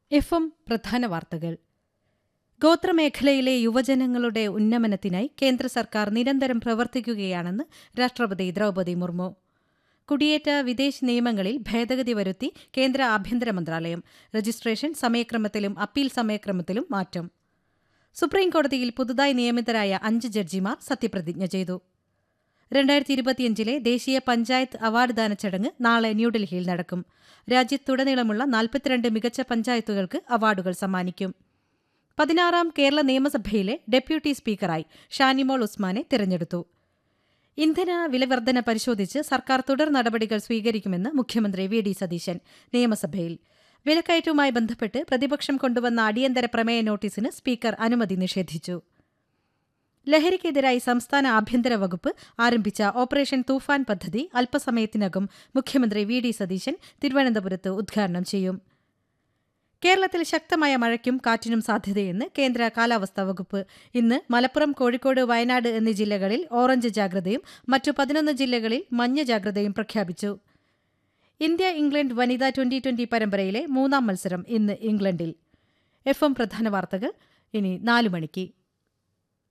F M പ്രധാന വാർത്തകൾ ഗോത്രമേഖലയിലെ യുവജനങ്ങളുടെ ഉന്നമനത്തിനായി കേന്ദ്ര സർക്കാർ നിരന്തരം പ്രവർത്തിക്കുകയാണെന്ന് രാഷ്ട്രപതി ദ്രൗപദി മുർമു കുടിയേറ്റ വിദേശ നിയമങ്ങളിൽ ഭേദഗതി വരുത്തി കേന്ദ്ര ആഭ്യന്തര മന്ത്രാലയം രജിസ്ട്രേഷൻ സമയക്രമത്തിലും അപ്പീൽ സമയക്രമത്തിലും മാറ്റം സുപ്രീംകോടതിയിൽ പുതുതായി നിയമിതരായ അഞ്ച് ജഡ്ജിമാർ സത്യപ്രതിജ്ഞ ചെയ്തു രണ്ടായിരത്തി ഇരുപത്തിയഞ്ചിലെ ദേശീയ പഞ്ചായത്ത് അവാർഡ് ദാന ചടങ്ങ് നാളെ ന്യൂഡൽഹിയിൽ നടക്കും രാജ്യത്തുടനീളമുള്ള നാൽപ്പത്തിരണ്ട് മികച്ച പഞ്ചായത്തുകൾക്ക് അവാർഡുകൾ സമ്മാനിക്കും പതിനാറാം കേരള നിയമസഭയിലെ ഡെപ്യൂട്ടി സ്പീക്കറായി ഷാനിമോൾ ഉസ്മാനെ തിരഞ്ഞെടുത്തു ഇന്ധന വിലവർധന പരിശോധിച്ച് സർക്കാർ തുടർ നടപടികൾ സ്വീകരിക്കുമെന്ന് മുഖ്യമന്ത്രി വി ഡി സതീശൻ നിയമസഭയിൽ വിലക്കയറ്റവുമായി ബന്ധപ്പെട്ട് പ്രതിപക്ഷം കൊണ്ടുവന്ന അടിയന്തര പ്രമേയ നോട്ടീസിന് സ്പീക്കർ അനുമതി നിഷേധിച്ചു ലഹരിക്കെതിരായി സംസ്ഥാന ആഭ്യന്തര വകുപ്പ് ആരംഭിച്ച ഓപ്പറേഷൻ തൂഫാൻ പദ്ധതി അല്പസമയത്തിനകം മുഖ്യമന്ത്രി വി ഡി സതീശൻ തിരുവനന്തപുരത്ത് ഉദ്ഘാടനം ചെയ്യും കേരളത്തിൽ ശക്തമായ മഴയ്ക്കും കാറ്റിനും സാധ്യതയെന്ന് കേന്ദ്ര കാലാവസ്ഥാ വകുപ്പ് ഇന്ന് മലപ്പുറം കോഴിക്കോട് വയനാട് എന്നീ ജില്ലകളിൽ ഓറഞ്ച് ജാഗ്രതയും മറ്റു പതിനൊന്ന് ജില്ലകളിൽ മഞ്ഞ ജാഗ്രതയും പ്രഖ്യാപിച്ചു ഇന്ത്യ ഇംഗ്ലണ്ട് വനിതാ ട്വന്റി ട്വന്റി പരമ്പരയിലെ മൂന്നാം മത്സരം ഇന്ന് ഇംഗ്ലണ്ടിൽ എഫ് എം പ്രധാന വാർത്തകൾ ഇനി നാലു മണിക്ക്